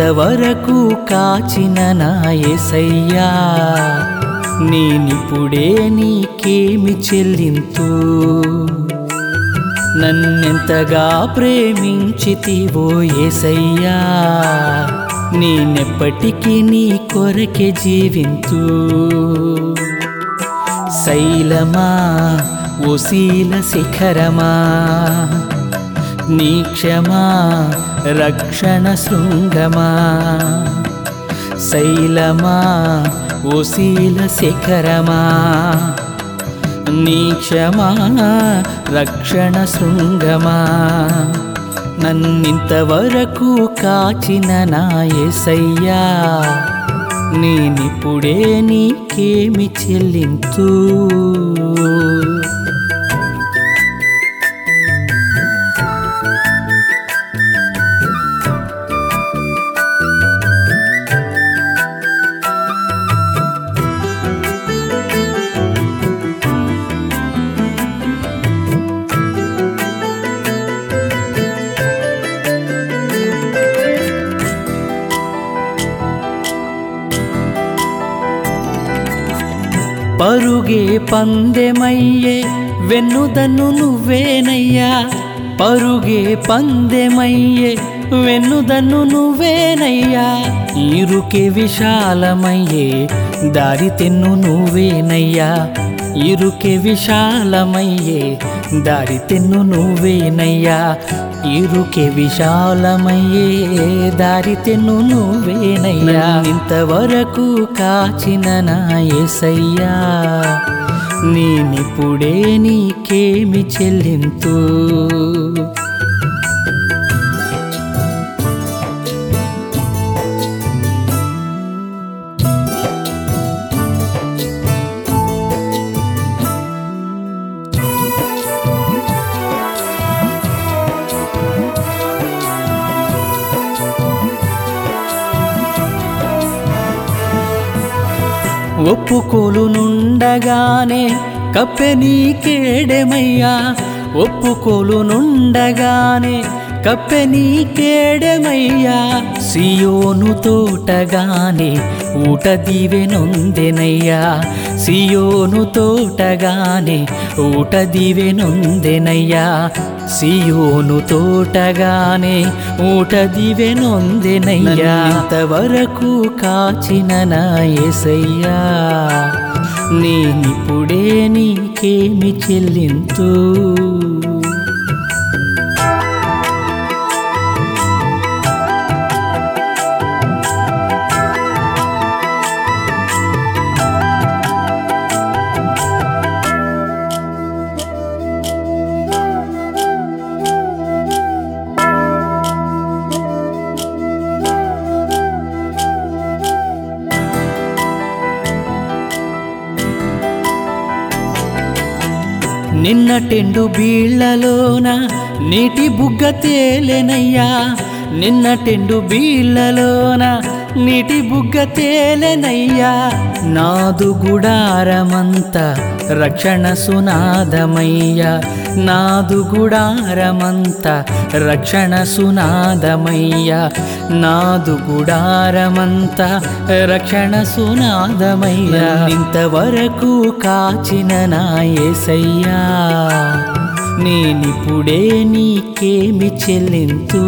నన్నింతవరకు కాచిన నా యేసయ్యా నేనిప్పుడే నీకేమి చెల్లింతు నన్నెంతగా ప్రేమించితివో యేసయ్యా నేనెప్పటికీ నీ కొరకే జీవింతు శైలమా ఓశీల శిఖరమా నీ క్షమా రక్షణ శృంగమా శైలమా ఓశీల శిఖరమా నీ క్షమా రక్షణ శృంగమా నన్నింతవరకు కాచిన నా యేసయ్యా నేనిప్పుడే నీకేమి చెల్లింతు పరుగే పందెమయ్యే వెన్నుదన్ను నువ్వేనయ్యా పరుగే పందెమయ్యే వెన్నుదన్ను నువ్వేనయ్యా ఇరుకే విశాలమయ్యే దారి తెన్ను నువ్వేనయ్యా ఇరుకే విశాలమయ్యే దారి తెన్ను నువ్వేనయ్యా ఇరుకే విశాలమయ్యే దారి తెన్ను నువ్వేనయ్యా ఇంతవరకు కాచిన నా యేసయ్యా నేనిప్పుడే నీకేమి చెల్లింతు ఒప్పుకోలు నుండగానే కప్పె నీకేడెమయ్యా ఒప్పుకోలు నుండగానే కప్పె నీకేడెమయ్యా సియోను తోటగానే ఊట దీవెనొందెనయ్యా సియోను తోటగానే ఊట దీవెనొందెనయ్యా సియోను తోటగానే ఊట దివెనొందెనయ్యా ఇంతవరకు కాచిన నా యేసయ్యా నేనిప్పుడే నీకేమి చెల్లింతు నిన్నటెండు బీళ్లలోన నీటి బుగ్గ తేలెనయ్యా నిన్నటెండు బీళ్లలోన నీటి బుగ్గ తేలెనయ్యా నాదు గుడారమంత రక్షణ సునాదమయ్యా నాదు గుడారమంత రక్షణ సునాదమయ్యా నాదు గుడారమంత రక్షణ సునాదమయ్యా ఇంతవరకు కాచిన నా యేసయ్యా నేనిప్పుడే నీకేమి చెల్లింతు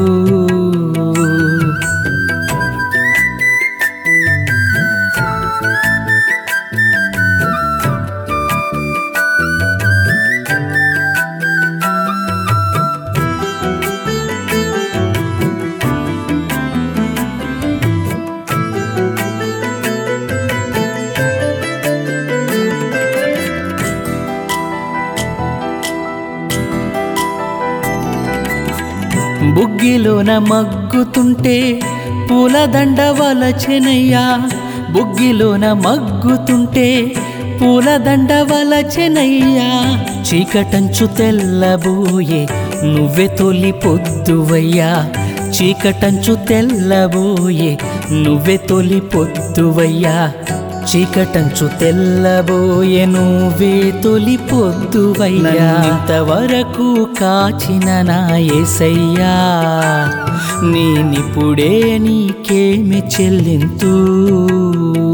బుగ్గిలోన మగ్గుతుంటే పూలదండ వలచెనయ్యా బుగ్గిలోన మగ్గుతుంటే పూలదండ వలచెనయ్యా చీకటంచు తెల్లబోయే నువ్వే తొలి పొద్దువయ్యా చీకటంచు తెల్లబోయే నువ్వే తొలి పొద్దువయ్యా చీకటంచు తెల్లబోయెను వేతొలి పొద్దువయ్యా ఇంతవరకు కాచిన నా ఏసయ్యా నేనిప్పుడే నీకేమి చెల్లింతూ